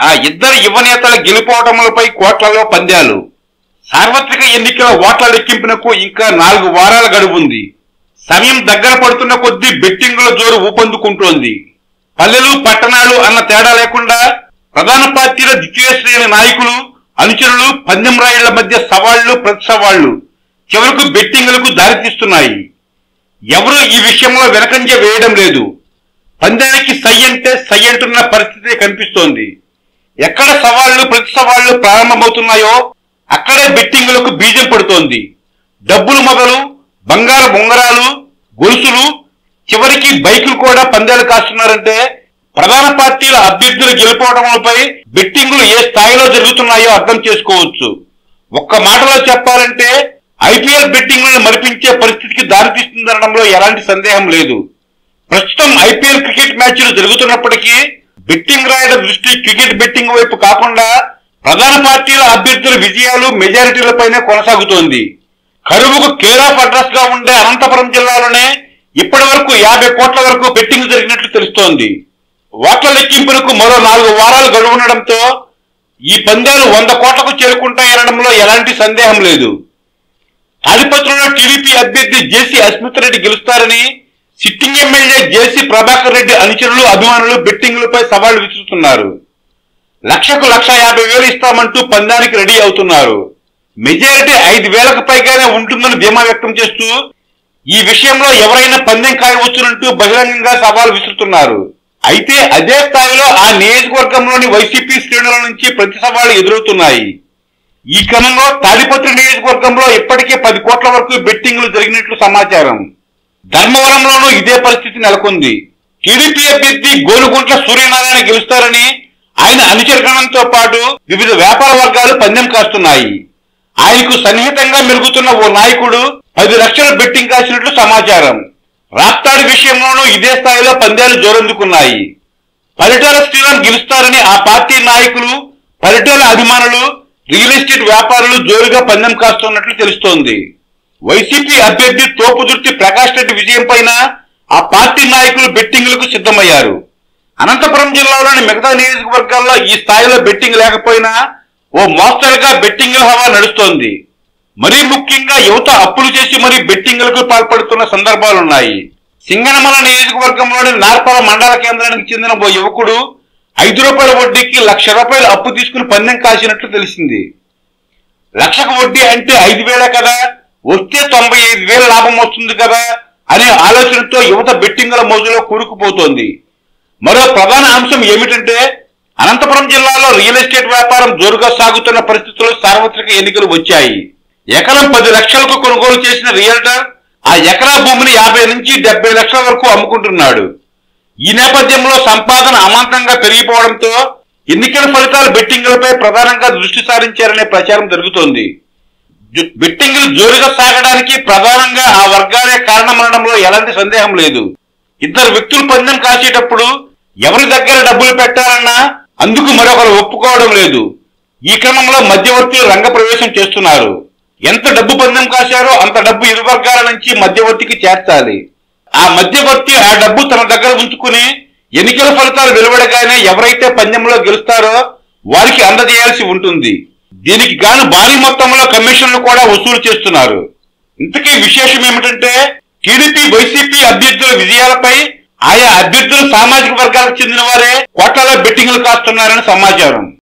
ఆ ఇద్దరు యువ నేతల గెలుపోవటములపై కోట్లలో పందాలు సార్వత్రిక ఎన్నికల ఓట్ల లెక్కింపునకు ఇంకా నాలుగు వారాల గడువుంది సమయం దగ్గర పడుతున్న కొద్దీ బెట్టింగుల జోరు ఊపందుకుంటోంది పల్లెలు పట్టణాలు అన్న తేడా లేకుండా ప్రధాన పార్టీల ద్వితీయ శ్రేణి నాయకులు అనుచరులు పందెం రాయుళ్ల మధ్య సవాళ్లు ప్రతి సవాళ్లు చివరకు బెట్టింగులకు దారితీస్తున్నాయి ఎవరూ ఈ విషయంలో వెనకంజ వేయడం లేదు పందానికి సై అంటే సై అంటున్న పరిస్థితి కనిపిస్తోంది ఎక్కడ సవాళ్లు ప్రతి సవాళ్లు ప్రారంభమవుతున్నాయో అక్కడే బెట్టింగులకు బీజం పడుతోంది డబ్బులు మొదలు బంగారు ఉంగరాలు గొలుసులు చివరికి బైకులు కూడా పందాలు కాస్తున్నారంటే ప్రధాన పార్టీల అభ్యర్థులు గెలుపోవడంపై బెట్టింగులు ఏ స్థాయిలో జరుగుతున్నాయో అర్థం చేసుకోవచ్చు ఒక్క మాటలో చెప్పాలంటే ఐపీఎల్ బెట్టింగులను మరిపించే పరిస్థితికి దారితీస్తుందనడంలో ఎలాంటి సందేహం లేదు ప్రస్తుతం ఐపీఎల్ క్రికెట్ మ్యాచ్లు జరుగుతున్నప్పటికీ బెట్టింగ్ రాయడం దృష్టి క్రికెట్ బెట్టింగ్ వైపు కాకుండా ప్రధాన పార్టీల అభ్యర్థుల విజయాలు మెజారిటీలపైనే కొనసాగుతోంది కరువుకు కేర్ ఆఫ్ అడ్రస్ గా ఉండే అనంతపురం జిల్లాలోనే ఇప్పటి వరకు యాభై కోట్ల వరకు బెట్టింగ్ జరిగినట్లు తెలుస్తోంది ఓట్ల లెక్కింపునకు మరో నాలుగు వారాలు గడువుండడంతో ఈ పందాలు వంద కోట్లకు చేరుకుంటాయనడంలో ఎలాంటి సందేహం లేదు తాడిపత్రిలో టీడీపీ అభ్యర్థి జేసీ అస్మిత్ రెడ్డి గెలుస్తారని sitting MLA JC Prabhakar Reddy అనుచరులు అభిమానులు బెట్టింగులపై సవాళ్లు విసురుతున్నారు లక్షకు లక్ష యాభై వేలు ఇస్తామంటూ పందానికి రెడీ అవుతున్నారు మెజారిటీ ఐదు వేలకు పైగానే ఉంటుందని ధీమా వ్యక్తం చేస్తూ ఈ విషయంలో ఎవరైనా పందెం కాయవచ్చునంటూ బహిరంగంగా సవాల్ విసురుతున్నారు అయితే అదే స్థాయిలో ఆ నియోజకవర్గంలోని వైసీపీ శ్రేణుల నుంచి ప్రతి సవాళ్లు ఎదురవుతున్నాయి ఈ క్రమంలో తాడిపత్రి నియోజకవర్గంలో ఇప్పటికే పది కోట్ల వరకు బెట్టింగ్లు జరిగినట్లు సమాచారం ధర్మవరంలోనూ ఇదే పరిస్థితి నెలకొంది టీడీపీ అభ్యర్థి గోలుగుంట్ల సూర్యనారాయణ గెలుస్తారని ఆయన అనుచరగణంతో పాటు వివిధ వ్యాపార వర్గాలు పందెం కాస్తున్నాయి ఆయనకు సన్నిహితంగా మెలుగుతున్న ఓ నాయకుడు పది లక్షల బెట్టింగ్ కాసినట్లు సమాచారం రాప్తాడు విషయంలోనూ ఇదే స్థాయిలో పందాలు జోరందుకున్నాయి పరిటాల శ్రీరామ్ గెలుస్తారని ఆ పార్టీ నాయకులు పరిటాల అభిమానులు రియల్ ఎస్టేట్ వ్యాపారులు జోరుగా పందెం కాస్తున్నట్లు తెలుస్తోంది వైసీపీ అభ్యర్థి తోపుదుర్తి ప్రకాష్ రెడ్డి విజయం పైన ఆ పార్టీ నాయకులు బెట్టింగ్లకు సిద్ధమయ్యారు అనంతపురం జిల్లాలోని మిగతా నియోజకవర్గాల్లో ఈ స్థాయిలో బెట్టింగ్ లేకపోయినా ఓ మోస్తరుగా బెట్టింగ్ల హవా నడుస్తోంది మరీ ముఖ్యంగా యువత అప్పులు చేసి మరీ బెట్టింగ్లకు పాల్పడుతున్న సందర్భాలున్నాయి సింగనమల నియోజకవర్గంలోని నార్పల మండల కేంద్రానికి చెందిన ఓ యువకుడు ఐదు రూపాయల వడ్డీకి లక్ష రూపాయలు అప్పు తీసుకుని పందెం కాసినట్లు తెలిసింది లక్షకు వడ్డీ అంటే ఐదు వేలే కదా వస్తే తొంభై ఐదు వేల లాభం వస్తుంది కదా అనే ఆలోచనతో యువత బెట్టింగుల మోజులో కూరుకుపోతోంది మరో ప్రధాన అంశం ఏమిటంటే అనంతపురం జిల్లాలో రియల్ ఎస్టేట్ వ్యాపారం జోరుగా సాగుతున్న పరిస్థితుల్లో సార్వత్రిక ఎన్నికలు వచ్చాయి ఎకరం పది లక్షలకు కొనుగోలు చేసిన రియల్టర్ ఆ ఎకరా భూమిని యాభై నుంచి డెబ్బై లక్షల వరకు అమ్ముకుంటున్నాడు ఈ నేపథ్యంలో సంపాదన అమాంతంగా పెరిగిపోవడంతో ఎన్నికల ఫలితాలు బెట్టింగులపై ప్రధానంగా దృష్టి సారించారనే ప్రచారం జరుగుతోంది జు- బెట్టింగులు జోరుగా సాగడానికి ప్రధానంగా ఆ వర్గాలే కారణమనడంలో ఎలాంటి సందేహం లేదు ఇద్దరు వ్యక్తులు పందెం కాసేటప్పుడు ఎవరి దగ్గర డబ్బులు పెట్టాలన్నా అందుకు మరొకరు ఒప్పుకోవడం లేదు ఈ క్రమంలో మధ్యవర్తులు రంగప్రవేశం చేస్తున్నారు ఎంత డబ్బు పందెం కాశారో అంత డబ్బు ఇరు వర్గాల నుంచి మధ్యవర్తికి చేర్చాలి ఆ మధ్యవర్తి ఆ డబ్బు తన దగ్గర ఉంచుకుని ఎన్నికల ఫలితాలు వెలువడగానే ఎవరైతే పందెంలో గెలుస్తారో వారికి అందజేయాల్సి ఉంటుంది దీనికి గాను భారీ మొత్తంలో కమిషన్లు కూడా వసూలు చేస్తున్నారు ఇంతకీ విశేషం ఏమిటంటే టీడీపీ వైసీపీ అభ్యర్థుల విజయాలపై ఆయా అభ్యర్థులు సామాజిక వర్గాలకు చెందిన వారే కోట్లలో బెట్టింగ్లు కాస్తున్నారని సమాచారం